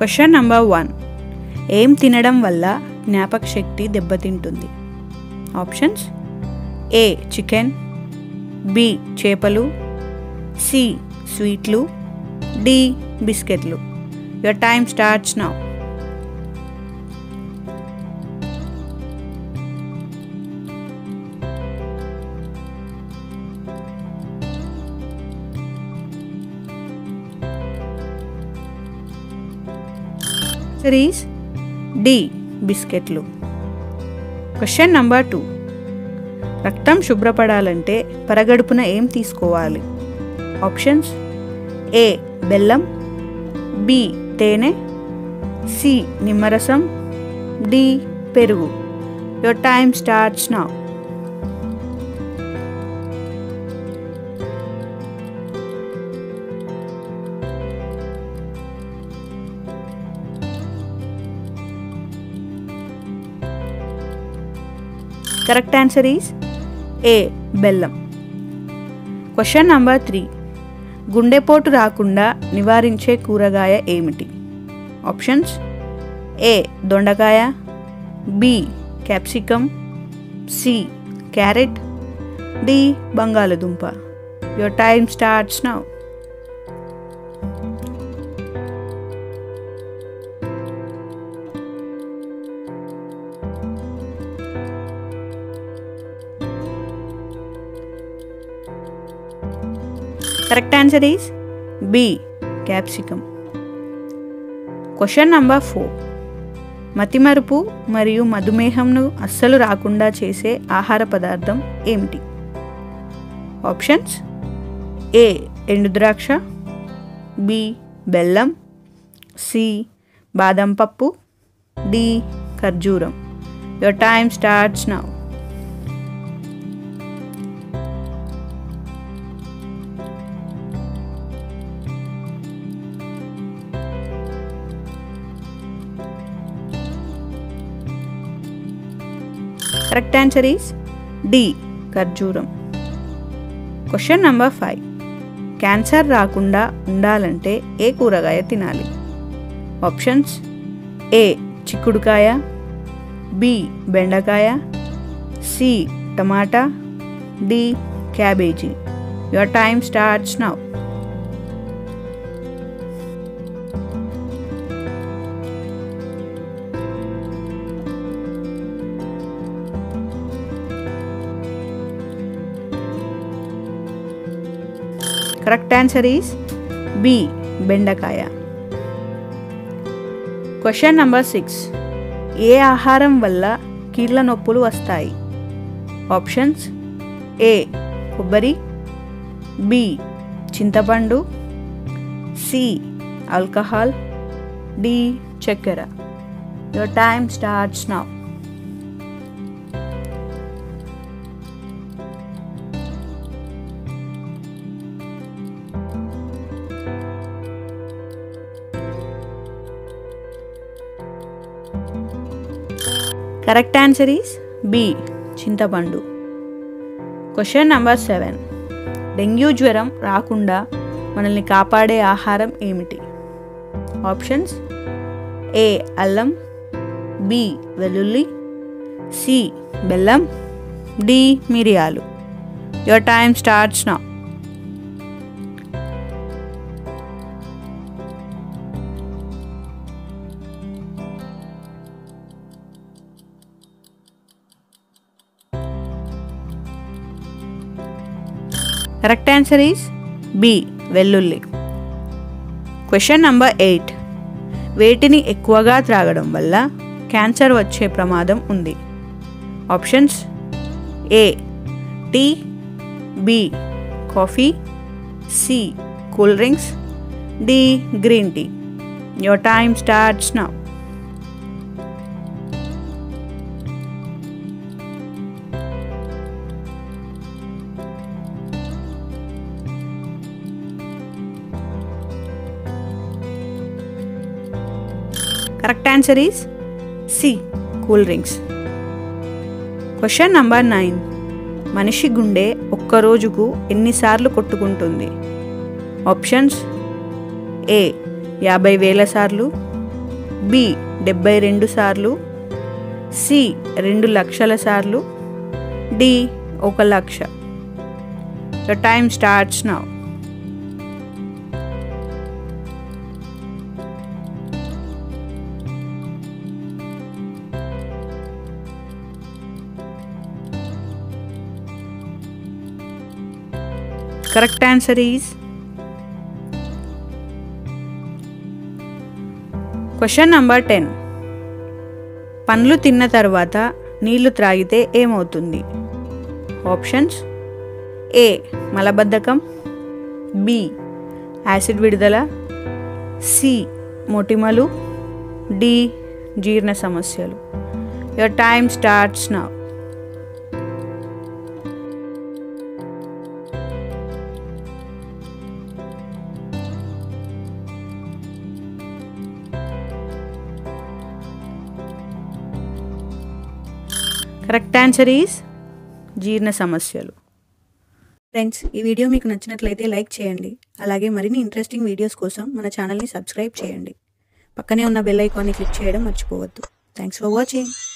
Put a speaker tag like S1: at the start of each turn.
S1: question number one ఏం తినడం వల్ల జ్ఞాపక శక్తి దెబ్బతింటుంది ఆప్షన్స్ ఏ చికెన్ బి చేపలు సి స్వీట్లు డి బిస్కెట్లు యువర్ టైమ్ స్టార్ట్స్ నౌ సిరీస్ డి బిస్కెట్లు క్వశ్చన్ నంబర్ టూ రక్తం శుభ్రపడాలంటే పరగడుపున ఏం తీసుకోవాలి ఆప్షన్స్ ఏ బెల్లం బి తేనె సి నిమ్మరసం డి పెరుగు your time starts now correct answer is A బెల్లం క్వశ్చన్ నంబర్ త్రీ గుండెపోటు రాకుండా నివారించే కూరగాయ ఏమిటి ఆప్షన్స్ ఏ దొండకాయ B capsicum C carrot D బంగాళదుంప your time starts now correct answer is B capsicum question number four మతిమరుపు మరియు మధుమేహంను అస్సలు రాకుండా చేసే ఆహార పదార్థం ఏమిటి ఆప్షన్స్ ఏ ఎండుద్రాక్ష బి బెల్లం సి బాదం పప్పు డి ఖర్జూరం your time starts now correct answer is D ఖర్జూరం క్వశ్చన్ నంబర్ ఫైవ్ క్యాన్సర్ రాకుండా ఉండాలంటే ఏ కూరగాయ తినాలి ఆప్షన్స్ ఏ చిక్కుడుకాయ బి బెండకాయ C tomato D cabbage your time starts now correct answer is B బెండకాయ క్వశ్చన్ నంబర్ సిక్స్ ఏ ఆహారం వల్ల కీళ్ళ నొప్పులు వస్తాయి ఆప్షన్స్ ఏ కొబ్బరి బి చింతపండు సి ఆల్కహాల్ డి చక్కెర your time starts now correct answer is B చింతపండు క్వశ్చన్ నంబర్ సెవెన్ డెంగ్యూ జ్వరం రాకుండా మనల్ని కాపాడే ఆహారం ఏమిటి ఆప్షన్స్ ఏ అల్లం బి వెల్లుల్లి సి బెల్లం డి మిరియాలు your time starts now correct answer is B వెల్లుల్లి క్వశ్చన్ నంబర్ ఎయిట్ వేటిని ఎక్కువగా త్రాగడం వల్ల క్యాన్సర్ వచ్చే ప్రమాదం ఉంది options A tea B coffee C cool drinks D green tea your time starts now correct answer is C cool drinks question number nine మనిషి గుండె ఒక్క రోజుకు ఎన్నిసార్లు కొట్టుకుంటుంది ఆప్షన్స్ ఏ యాభై వేల సార్లు బి డెబ్బై రెండు సార్లు సి రెండు లక్షల సార్లు డి ఒక lakh the time starts now correct answer is question number ten పండ్లు తిన్న తర్వాత నీళ్లు త్రాగితే ఏమవుతుంది ఆప్షన్స్ ఏ మలబద్ధకం బి యాసిడ్ విడుదల సి మొటిమలు డి జీర్ణ సమస్యలు your time starts now correct answer is జీర్ణ సమస్యలు
S2: ఫ్రెండ్స్ ఈ వీడియో మీకు నచ్చినట్లయితే లైక్ చేయండి అలాగే మరిన్ని ఇంట్రెస్టింగ్ వీడియోస్ కోసం మన ఛానల్ని సబ్స్క్రైబ్ చేయండి పక్కనే ఉన్న బెల్ ఐకాన్ని క్లిక్ చేయడం మర్చిపోవద్దు థ్యాంక్స్ ఫర్ వాచింగ్